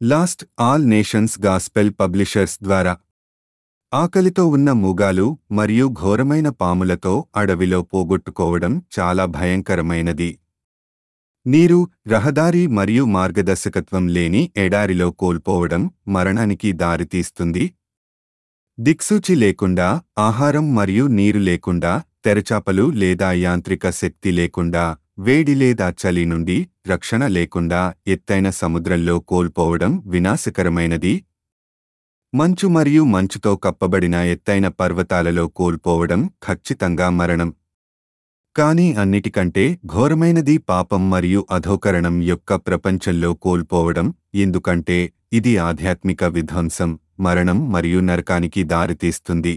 last all nations gospel publishers ద్వారా ఆకలితో ఉన్న మూగాలు మరియు ఘోరమైన పాములతో అడవిలో పోగొట్టుకోవడం చాలా భయంకరమైనది నీరు రహదారి మరియు మార్గదర్శకత్వం లేని ఎడారిలో కోల్పోవడం మరణానికి దారితీస్తుంది దిక్సూచి లేకుండా ఆహారం మరియు నీరు లేకుండా తెరచాపలు లేదా యాంత్రిక శక్తి లేకుండా వేడి లేదా చలి నుండి రక్షణ లేకుండా ఎత్తైన సముద్రంలో కోల్పోవడం వినాశకరమైనది మంచు మరియు మంచుతో కప్పబడిన ఎత్తైన పర్వతాలలో కోల్పోవడం ఖచ్చితంగా మరణం కానీ అన్నిటికంటే ఘోరమైనది పాపం మరియు అధోకరణం యొక్క ప్రపంచంలో కోల్పోవడం ఎందుకంటే ఇది ఆధ్యాత్మిక విధ్వంసం మరణం మరియు నరకానికి దారితీస్తుంది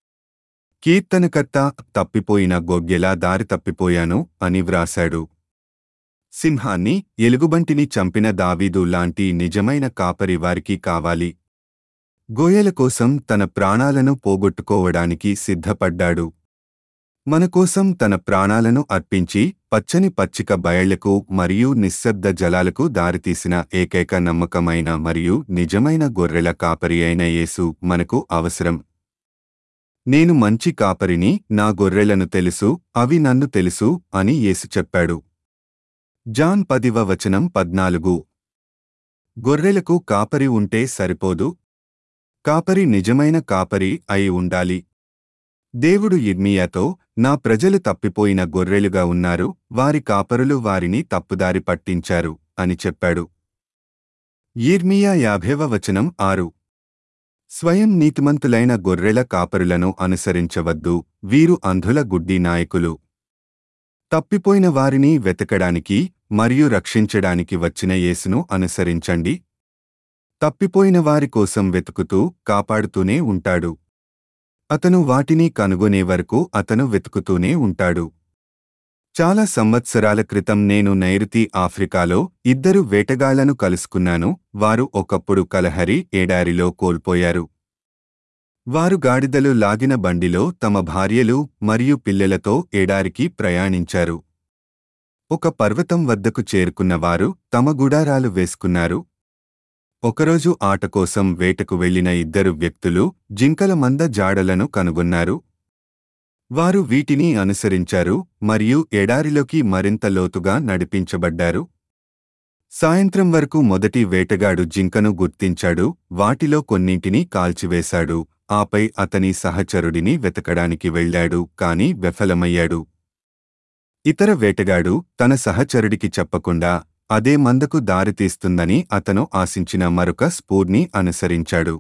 కీర్తనకర్త తప్పిపోయిన గొగ్గెలా దారి తప్పిపోయాను అని వ్రాశాడు సింహాన్ని ఎలుగుబంటిని చంపిన దావీదు లాంటి నిజమైన కాపరి వారికి కావాలి గోయల కోసం తన ప్రాణాలను పోగొట్టుకోవడానికి సిద్ధపడ్డాడు మన కోసం తన ప్రాణాలను అర్పించి పచ్చని పచ్చిక బయళ్లకు మరియు నిశ్శబ్ద జలాలకు దారితీసిన ఏకైక నమ్మకమైన మరియు నిజమైన గొర్రెల కాపరి అయిన యేసు మనకు అవసరం నేను మంచి కాపరిని నా గొర్రెలను తెలుసు అవి నన్ను తెలుసు అని యేసు చెప్పాడు జాన్ పదివ వచనం పద్నాలుగు గొర్రెలకు కాపరి ఉంటే సరిపోదు కాపరి నిజమైన కాపరి అయి ఉండాలి దేవుడు ఇర్మియాతో నా ప్రజలు తప్పిపోయిన గొర్రెలుగా ఉన్నారు వారి కాపరులు వారిని తప్పుదారి పట్టించారు అని చెప్పాడు ఈర్మియా యాభైవ వచనం ఆరు స్వయం నీతిమంతులైన గొర్రెల కాపరులను అనుసరించవద్దు వీరు అంధుల గుడ్డి నాయకులు తప్పిపోయిన వారిని వెతకడానికి మరియు రక్షించడానికి వచ్చిన యేసును అనుసరించండి తప్పిపోయిన వారి కోసం వెతుకుతూ కాపాడుతూనే ఉంటాడు అతను వాటిని కనుగొనే వరకు అతను వెతుకుతూనే ఉంటాడు చాలా సంవత్సరాల క్రితం నేను నైరుతి ఆఫ్రికాలో ఇద్దరు వేటగాళ్లను కలుసుకున్నాను వారు ఒకప్పుడు కలహరి ఏడారిలో కోల్పోయారు వారు గాడిదలు లాగిన బండిలో తమ భార్యలు మరియు పిల్లలతో ఏడారికి ప్రయాణించారు ఒక పర్వతం వద్దకు చేరుకున్న వారు తమ గుడారాలు వేసుకున్నారు ఒకరోజు ఆట కోసం వేటకు వెళ్లిన ఇద్దరు వ్యక్తులు జింకల మంద జాడలను కనుగొన్నారు వారు వీటిని అనుసరించారు మరియు ఎడారిలోకి మరింత లోతుగా నడిపించబడ్డారు సాయంత్రం వరకు మొదటి వేటగాడు జింకను గుర్తించాడు వాటిలో కొన్నింటిని కాల్చివేశాడు ఆపై అతని సహచరుడిని వెతకడానికి వెళ్లాడు కాని విఫలమయ్యాడు ఇతర వేటగాడు తన సహచరుడికి చెప్పకుండా అదే మందకు దారితీస్తుందని అతను ఆశించిన మరొక స్పూర్ని అనుసరించాడు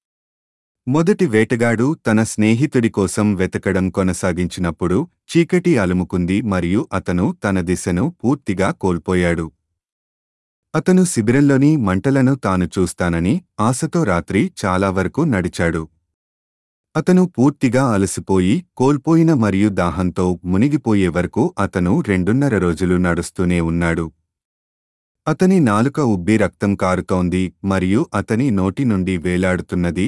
మొదటి వేటగాడు తన స్నేహితుడి కోసం వెతకడం కొనసాగించినప్పుడు చీకటి అలుముకుంది మరియు అతను తన దిశను పూర్తిగా కోల్పోయాడు అతను శిబిరంలోని మంటలను తాను చూస్తానని ఆశతో రాత్రి చాలా వరకు నడిచాడు అతను పూర్తిగా అలసిపోయి కోల్పోయిన మరియు దాహంతో మునిగిపోయే వరకు అతను రెండున్నర రోజులు నడుస్తూనే ఉన్నాడు అతని నాలుక ఉబ్బి రక్తం కారుతోంది మరియు అతని నోటి నుండి వేలాడుతున్నది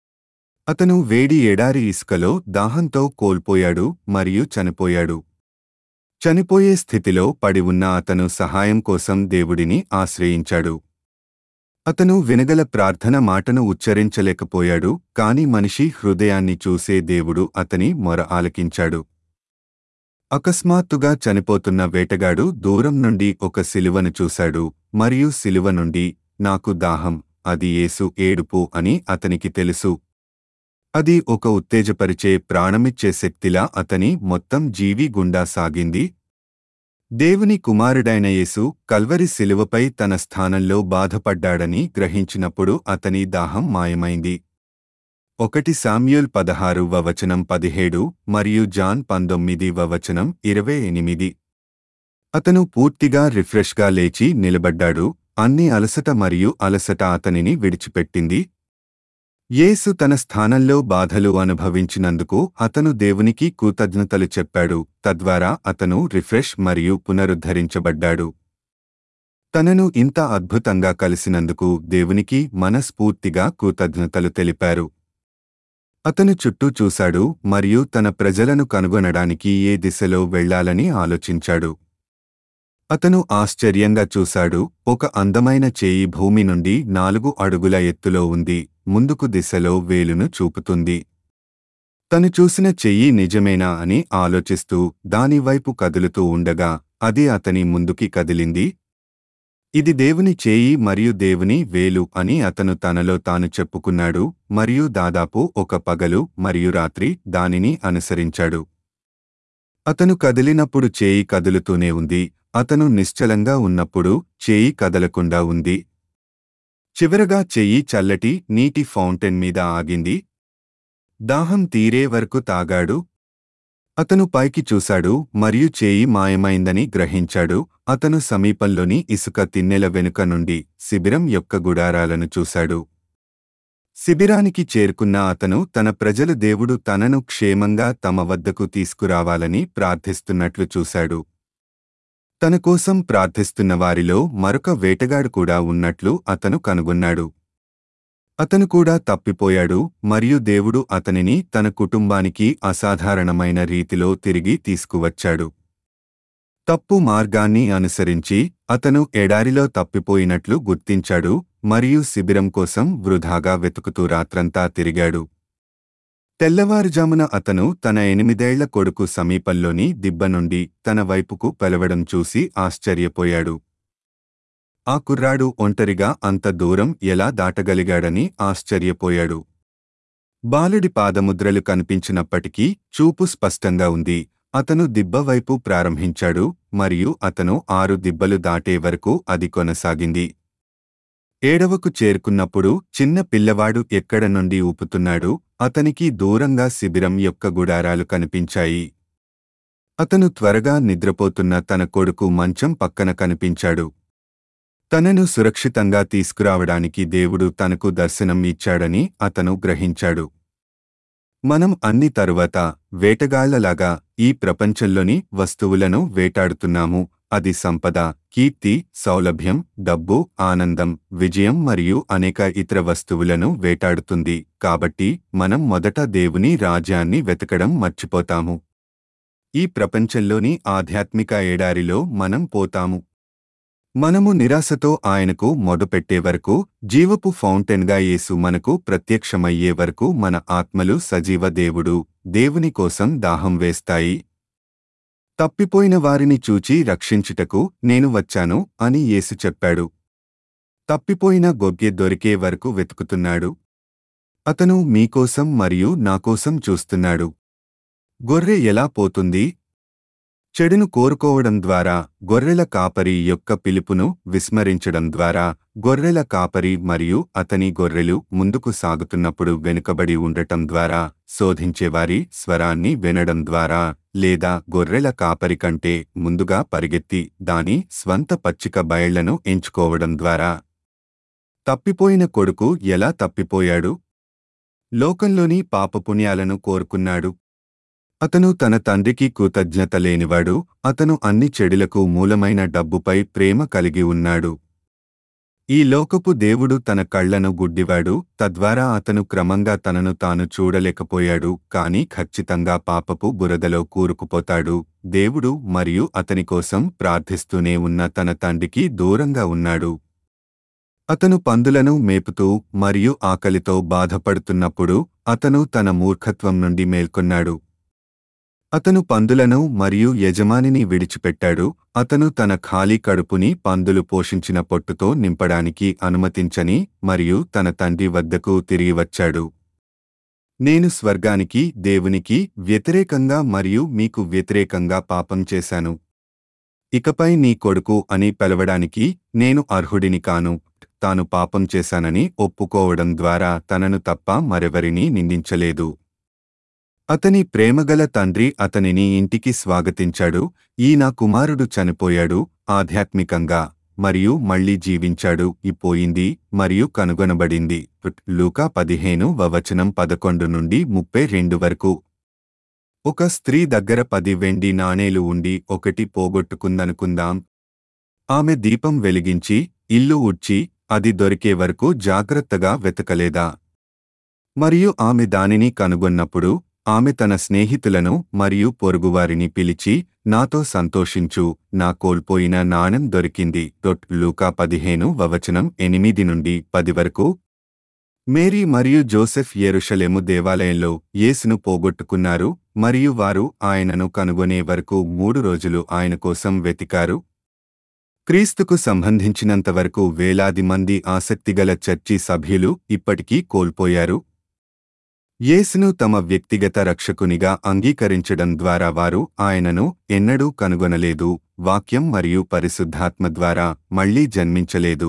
అతను వేడి ఎడారి ఇసుకలో దాహంతో కోల్పోయాడు మరియు చనిపోయాడు చనిపోయే స్థితిలో పడి ఉన్న అతను సహాయం కోసం దేవుడిని ఆశ్రయించాడు అతను వినగల ప్రార్థన మాటను ఉచ్చరించలేకపోయాడు కాని మనిషి హృదయాన్ని చూసే దేవుడు అతని మొర ఆలకించాడు అకస్మాత్తుగా చనిపోతున్న వేటగాడు దూరం నుండి ఒక సిలువను చూశాడు మరియు సిలువ నుండి నాకు దాహం అది యేసు ఏడుపు అని అతనికి తెలుసు అది ఒక ఉత్తేజపరిచే ప్రాణమిచ్చే శక్తిలా అతని మొత్తం జీవి గుండా సాగింది దేవుని కుమారుడైన యేసు కల్వరి శిలువపై తన స్థానంలో బాధపడ్డాడని గ్రహించినప్పుడు అతని దాహం మాయమైంది ఒకటి సామ్యూల్ పదహారు వచనం పదిహేడు మరియు జాన్ పంతొమ్మిది వచనం ఇరవై ఎనిమిది అతను పూర్తిగా రిఫ్రెష్గా లేచి నిలబడ్డాడు అన్ని అలసట మరియు అలసట అతనిని విడిచిపెట్టింది యేసు తన స్థానంలో బాధలు అనుభవించినందుకు అతను దేవునికి కృతజ్ఞతలు చెప్పాడు తద్వారా అతను రిఫ్రెష్ మరియు పునరుద్ధరించబడ్డాడు తనను ఇంత అద్భుతంగా కలిసినందుకు దేవునికి మనస్ఫూర్తిగా కృతజ్ఞతలు తెలిపారు అతను చుట్టూ చూశాడు మరియు తన ప్రజలను కనుగొనడానికి ఏ దిశలో వెళ్లాలని ఆలోచించాడు అతను ఆశ్చర్యంగా చూశాడు ఒక అందమైన చేయి భూమి నుండి నాలుగు అడుగుల ఎత్తులో ఉంది ముందుకు దిశలో వేలును చూపుతుంది తను చూసిన చెయ్యి నిజమేనా అని ఆలోచిస్తూ దానివైపు కదులుతూ ఉండగా అది అతని ముందుకి కదిలింది ఇది దేవుని చేయి మరియు దేవుని వేలు అని అతను తనలో తాను చెప్పుకున్నాడు మరియు దాదాపు ఒక పగలు మరియు రాత్రి దానిని అనుసరించాడు అతను కదిలినప్పుడు చేయి కదులుతూనే ఉంది అతను నిశ్చలంగా ఉన్నప్పుడు చేయి కదలకుండా ఉంది చివరగా చెయ్యి చల్లటి నీటి ఫౌంటైన్ మీద ఆగింది దాహం తీరే వరకు తాగాడు అతను పైకి చూశాడు మరియు చేయి మాయమైందని గ్రహించాడు అతను సమీపంలోని ఇసుక తిన్నెల వెనుక నుండి శిబిరం యొక్క గుడారాలను చూశాడు శిబిరానికి చేరుకున్న అతను తన ప్రజల దేవుడు తనను క్షేమంగా తమ వద్దకు తీసుకురావాలని ప్రార్థిస్తున్నట్లు చూశాడు తన కోసం ప్రార్థిస్తున్న వారిలో మరొక వేటగాడు కూడా ఉన్నట్లు అతను కనుగొన్నాడు అతను కూడా తప్పిపోయాడు మరియు దేవుడు అతనిని తన కుటుంబానికి అసాధారణమైన రీతిలో తిరిగి తీసుకువచ్చాడు తప్పు మార్గాన్ని అనుసరించి అతను ఎడారిలో తప్పిపోయినట్లు గుర్తించాడు మరియు శిబిరం కోసం వృధాగా వెతుకుతూ రాత్రంతా తిరిగాడు తెల్లవారుజామున అతను తన ఎనిమిదేళ్ల కొడుకు సమీపంలోని దిబ్బ నుండి తన వైపుకు పెలవడం చూసి ఆశ్చర్యపోయాడు ఆ కుర్రాడు ఒంటరిగా అంత దూరం ఎలా దాటగలిగాడని ఆశ్చర్యపోయాడు బాలుడి పాదముద్రలు కనిపించినప్పటికీ చూపు స్పష్టంగా ఉంది అతను దిబ్బ వైపు ప్రారంభించాడు మరియు అతను ఆరు దిబ్బలు దాటే వరకు అది కొనసాగింది ఏడవకు చేరుకున్నప్పుడు చిన్న పిల్లవాడు ఎక్కడ నుండి ఊపుతున్నాడు అతనికి దూరంగా శిబిరం యొక్క గుడారాలు కనిపించాయి అతను త్వరగా నిద్రపోతున్న తన కొడుకు మంచం పక్కన కనిపించాడు తనను సురక్షితంగా తీసుకురావడానికి దేవుడు తనకు దర్శనం ఇచ్చాడని అతను గ్రహించాడు మనం అన్ని తరువాత వేటగాళ్లలాగా ఈ ప్రపంచంలోని వస్తువులను వేటాడుతున్నాము అది సంపద కీర్తి సౌలభ్యం డబ్బు ఆనందం విజయం మరియు అనేక ఇతర వస్తువులను వేటాడుతుంది కాబట్టి మనం మొదట దేవుని రాజ్యాన్ని వెతకడం మర్చిపోతాము ఈ ప్రపంచంలోని ఆధ్యాత్మిక ఏడారిలో మనం పోతాము మనము నిరాశతో ఆయనకు మొదపెట్టే వరకు జీవపు ఫౌంటైన్గా యేసు మనకు ప్రత్యక్షమయ్యే వరకు మన ఆత్మలు సజీవ దేవుడు దేవుని కోసం దాహం వేస్తాయి తప్పిపోయిన వారిని చూచి రక్షించుటకు నేను వచ్చాను అని యేసు చెప్పాడు తప్పిపోయిన గొగ్గె దొరికే వరకు వెతుకుతున్నాడు అతను మీకోసం మరియు నాకోసం చూస్తున్నాడు గొర్రె ఎలా పోతుంది చెడును కోరుకోవడం ద్వారా గొర్రెల కాపరి యొక్క పిలుపును విస్మరించడం ద్వారా గొర్రెల కాపరి మరియు అతని గొర్రెలు ముందుకు సాగుతున్నప్పుడు వెనుకబడి ఉండటం ద్వారా శోధించేవారి స్వరాన్ని వినడం ద్వారా లేదా గొర్రెల కాపరి కంటే ముందుగా పరిగెత్తి దాని స్వంత పచ్చిక బయళ్లను ఎంచుకోవడం ద్వారా తప్పిపోయిన కొడుకు ఎలా తప్పిపోయాడు లోకంలోని పాపపుణ్యాలను కోరుకున్నాడు అతను తన తండ్రికి కృతజ్ఞత లేనివాడు అతను అన్ని చెడులకు మూలమైన డబ్బుపై ప్రేమ కలిగి ఉన్నాడు ఈ లోకపు దేవుడు తన కళ్లను గుడ్డివాడు తద్వారా అతను క్రమంగా తనను తాను చూడలేకపోయాడు కాని ఖచ్చితంగా పాపపు బురదలో కూరుకుపోతాడు దేవుడు మరియు అతని కోసం ప్రార్థిస్తూనే ఉన్న తన తండ్రికి దూరంగా ఉన్నాడు అతను పందులను మేపుతూ మరియు ఆకలితో బాధపడుతున్నప్పుడు అతను తన మూర్ఖత్వం నుండి మేల్కొన్నాడు అతను పందులను మరియు యజమానిని విడిచిపెట్టాడు అతను తన ఖాళీ కడుపుని పందులు పోషించిన పొట్టుతో నింపడానికి అనుమతించని మరియు తన తండ్రి వద్దకు తిరిగి వచ్చాడు నేను స్వర్గానికి దేవునికి వ్యతిరేకంగా మరియు మీకు వ్యతిరేకంగా పాపం చేశాను ఇకపై నీ కొడుకు అని పిలవడానికి నేను అర్హుడిని కాను తాను పాపం చేశానని ఒప్పుకోవడం ద్వారా తనను తప్ప మరెవరినీ నిందించలేదు అతని ప్రేమగల తండ్రి అతనిని ఇంటికి స్వాగతించాడు ఈ నా కుమారుడు చనిపోయాడు ఆధ్యాత్మికంగా మరియు మళ్లీ జీవించాడు ఇపోయింది మరియు కనుగొనబడింది లూకా పదిహేను వవచనం పదకొండు నుండి ముప్పై రెండు వరకు ఒక స్త్రీ దగ్గర పది వెండి నాణేలు ఉండి ఒకటి పోగొట్టుకుందనుకుందాం ఆమె దీపం వెలిగించి ఇల్లు ఉడ్చి అది దొరికే వరకు జాగ్రత్తగా వెతకలేదా మరియు ఆమె దానిని కనుగొన్నప్పుడు ఆమె తన స్నేహితులను మరియు పొరుగువారిని పిలిచి నాతో సంతోషించు నా కోల్పోయిన నాణెం దొరికింది డొట్ లూకా పదిహేను వవచనం ఎనిమిది నుండి పది వరకు మేరీ మరియు జోసెఫ్ యెరూషలేము దేవాలయంలో యేసును పోగొట్టుకున్నారు మరియు వారు ఆయనను కనుగొనే వరకు మూడు రోజులు ఆయన కోసం వెతికారు క్రీస్తుకు సంబంధించినంతవరకు వేలాది మంది ఆసక్తిగల చర్చి సభ్యులు ఇప్పటికీ కోల్పోయారు యేసును తమ వ్యక్తిగత రక్షకునిగా అంగీకరించడం ద్వారా వారు ఆయనను ఎన్నడూ కనుగొనలేదు వాక్యం మరియు పరిశుద్ధాత్మ ద్వారా మళ్లీ జన్మించలేదు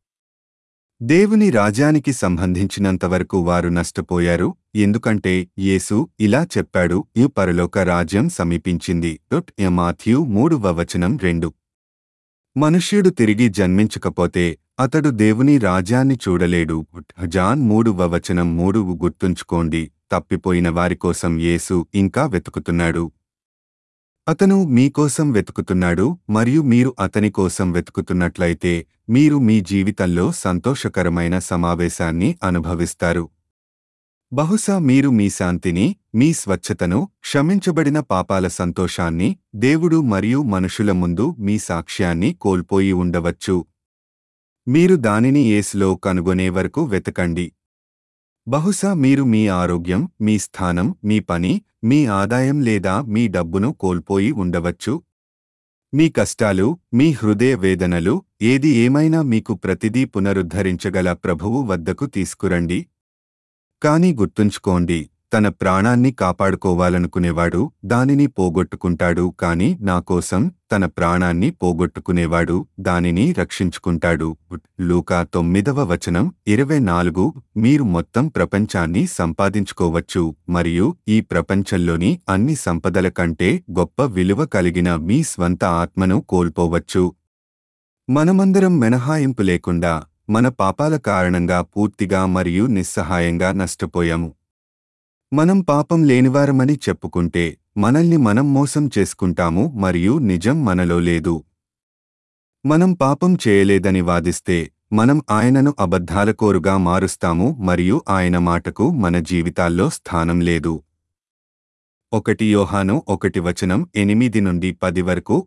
దేవుని రాజ్యానికి సంబంధించినంతవరకు వారు నష్టపోయారు ఎందుకంటే యేసు ఇలా చెప్పాడు ఈ పరలోక రాజ్యం సమీపించింది డొట్ ఎ మాథ్యూ మూడు వచనం రెండు మనుష్యుడు తిరిగి జన్మించకపోతే అతడు దేవుని రాజ్యాన్ని చూడలేడు జాన్ మూడు వచనం మూడు గుర్తుంచుకోండి తప్పిపోయిన వారి కోసం యేసు ఇంకా వెతుకుతున్నాడు అతను మీకోసం వెతుకుతున్నాడు మరియు మీరు అతని కోసం వెతుకుతున్నట్లయితే మీరు మీ జీవితంలో సంతోషకరమైన సమావేశాన్ని అనుభవిస్తారు బహుశా మీరు మీ శాంతిని మీ స్వచ్ఛతను క్షమించబడిన పాపాల సంతోషాన్ని దేవుడు మరియు మనుషుల ముందు మీ సాక్ష్యాన్ని కోల్పోయి ఉండవచ్చు మీరు దానిని యేసులో కనుగొనే వరకు వెతకండి బహుశా మీరు మీ ఆరోగ్యం మీ స్థానం మీ పని మీ ఆదాయం లేదా మీ డబ్బును కోల్పోయి ఉండవచ్చు మీ కష్టాలు మీ హృదయ వేదనలు ఏది ఏమైనా మీకు ప్రతిదీ పునరుద్ధరించగల ప్రభువు వద్దకు తీసుకురండి కాని గుర్తుంచుకోండి తన ప్రాణాన్ని కాపాడుకోవాలనుకునేవాడు దానిని పోగొట్టుకుంటాడు కాని నా కోసం తన ప్రాణాన్ని పోగొట్టుకునేవాడు దానిని రక్షించుకుంటాడు లూకా తొమ్మిదవ వచనం ఇరవై నాలుగు మీరు మొత్తం ప్రపంచాన్ని సంపాదించుకోవచ్చు మరియు ఈ ప్రపంచంలోని అన్ని సంపదల కంటే గొప్ప విలువ కలిగిన మీ స్వంత ఆత్మను కోల్పోవచ్చు మనమందరం మినహాయింపు లేకుండా మన పాపాల కారణంగా పూర్తిగా మరియు నిస్సహాయంగా నష్టపోయాము మనం పాపం లేనివారమని చెప్పుకుంటే మనల్ని మనం మోసం చేసుకుంటాము మరియు నిజం మనలో లేదు మనం పాపం చేయలేదని వాదిస్తే మనం ఆయనను అబద్ధాలకోరుగా మారుస్తాము మరియు ఆయన మాటకు మన జీవితాల్లో స్థానం లేదు ఒకటి యోహాను ఒకటి వచనం ఎనిమిది నుండి పది వరకు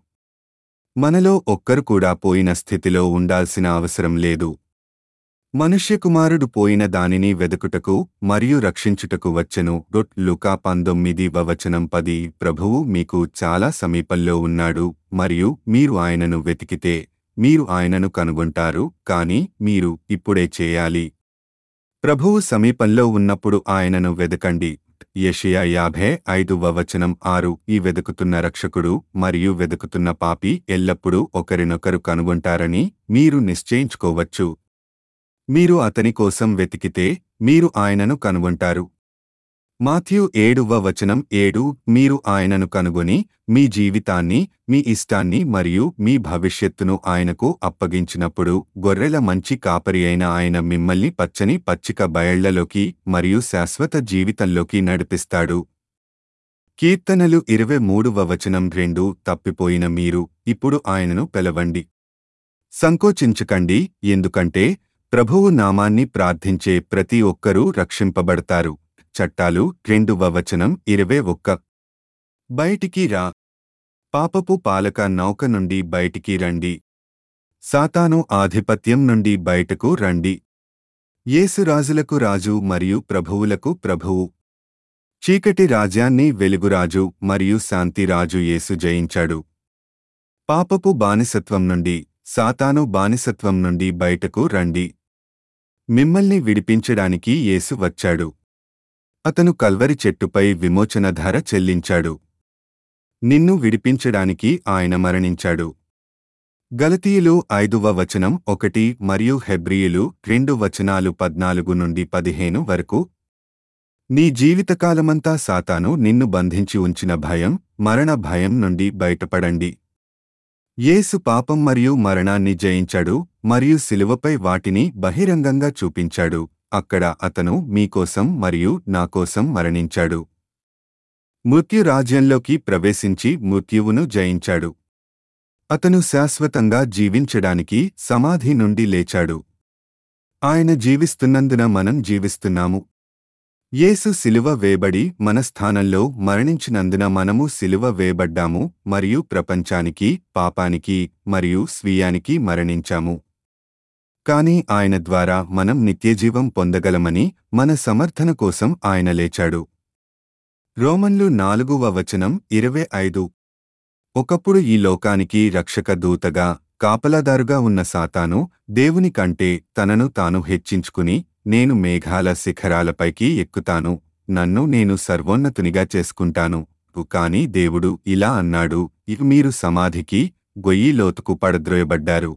మనలో ఒక్కరు కూడా పోయిన స్థితిలో ఉండాల్సిన అవసరం లేదు మనుష్యకుమారుడు పోయిన దానిని వెదుకుటకు మరియు రక్షించుటకు వచ్చెను డొట్ లుకా పంతొమ్మిది వచనం పది ప్రభువు మీకు చాలా సమీపంలో ఉన్నాడు మరియు మీరు ఆయనను వెతికితే మీరు ఆయనను కనుగొంటారు కాని మీరు ఇప్పుడే చేయాలి ప్రభువు సమీపంలో ఉన్నప్పుడు ఆయనను వెదకండి యషియా యాభై ఐదు వచనం ఆరు ఈ వెదుకుతున్న రక్షకుడు మరియు వెదుకుతున్న పాపి ఎల్లప్పుడూ ఒకరినొకరు కనుగొంటారని మీరు నిశ్చయించుకోవచ్చు మీరు అతని కోసం వెతికితే మీరు ఆయనను కనుగొంటారు మాథ్యూ ఏడువ వచనం ఏడు మీరు ఆయనను కనుగొని మీ జీవితాన్ని మీ ఇష్టాన్ని మరియు మీ భవిష్యత్తును ఆయనకు అప్పగించినప్పుడు గొర్రెల మంచి కాపరి అయిన ఆయన మిమ్మల్ని పచ్చని పచ్చిక బయళ్లలోకి మరియు శాశ్వత జీవితంలోకి నడిపిస్తాడు కీర్తనలు ఇరవై మూడువ వచనం రెండు తప్పిపోయిన మీరు ఇప్పుడు ఆయనను పిలవండి సంకోచించకండి ఎందుకంటే ప్రభువు నామాన్ని ప్రార్థించే ప్రతి ఒక్కరూ రక్షింపబడతారు చట్టాలు రెండు వచనం ఇరవై ఒక్క బయటికి రా పాపపు పాలక నౌక నుండి బయటికి రండి సాతాను ఆధిపత్యం నుండి బయటకు రండి యేసు రాజులకు రాజు మరియు ప్రభువులకు ప్రభువు చీకటి రాజ్యాన్ని వెలుగురాజు మరియు శాంతిరాజు యేసు జయించాడు పాపపు బానిసత్వం నుండి సాతాను బానిసత్వం నుండి బయటకు రండి మిమ్మల్ని విడిపించడానికి యేసు వచ్చాడు అతను కల్వరి చెట్టుపై విమోచన ధర చెల్లించాడు నిన్ను విడిపించడానికి ఆయన మరణించాడు గలతీయులు ఐదువ వచనం ఒకటి మరియు హెబ్రియులు రెండు వచనాలు పద్నాలుగు నుండి పదిహేను వరకు నీ జీవితకాలమంతా సాతాను నిన్ను బంధించి ఉంచిన భయం మరణ భయం నుండి బయటపడండి యేసు పాపం మరియు మరణాన్ని జయించాడు మరియు శిలువపై వాటిని బహిరంగంగా చూపించాడు అక్కడ అతను మీకోసం మరియు నాకోసం మరణించాడు మృత్యురాజ్యంలోకి ప్రవేశించి మృత్యువును జయించాడు అతను శాశ్వతంగా జీవించడానికి సమాధి నుండి లేచాడు ఆయన జీవిస్తున్నందున మనం జీవిస్తున్నాము యేసు సిలువ వేబడి మన స్థానంలో మరణించినందున మనము సిలువ వేయబడ్డాము మరియు ప్రపంచానికి పాపానికి మరియు స్వీయానికి మరణించాము కాని ఆయన ద్వారా మనం నిత్యజీవం పొందగలమని మన సమర్థన కోసం ఆయన లేచాడు రోమన్లు నాలుగువ వచనం ఇరవై ఐదు ఒకప్పుడు ఈ లోకానికి రక్షక దూతగా కాపలాదారుగా ఉన్న సాతాను దేవుని కంటే తనను తాను హెచ్చించుకుని నేను మేఘాల శిఖరాలపైకి ఎక్కుతాను నన్ను నేను సర్వోన్నతునిగా చేసుకుంటాను కాని దేవుడు ఇలా అన్నాడు ఇక మీరు సమాధికి గొయ్యి లోతుకు పడద్రోయబడ్డారు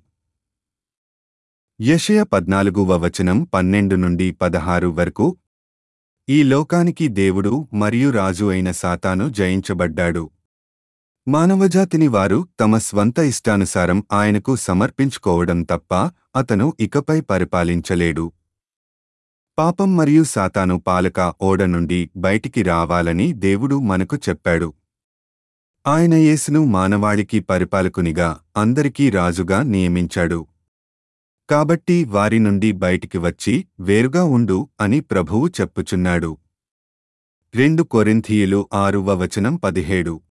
యషయ పద్నాలుగువ వచనం పన్నెండు నుండి పదహారు వరకు ఈ లోకానికి దేవుడు మరియు రాజు అయిన సాతాను జయించబడ్డాడు మానవజాతిని వారు తమ స్వంత ఇష్టానుసారం ఆయనకు సమర్పించుకోవడం తప్ప అతను ఇకపై పరిపాలించలేడు పాపం మరియు సాతాను పాలక ఓడ నుండి బయటికి రావాలని దేవుడు మనకు చెప్పాడు ఆయన యేసును మానవాళికి పరిపాలకునిగా అందరికీ రాజుగా నియమించాడు కాబట్టి వారి నుండి బయటికి వచ్చి వేరుగా ఉండు అని ప్రభువు చెప్పుచున్నాడు రెండు కొరింథీయులు ఆరువ వచనం పదిహేడు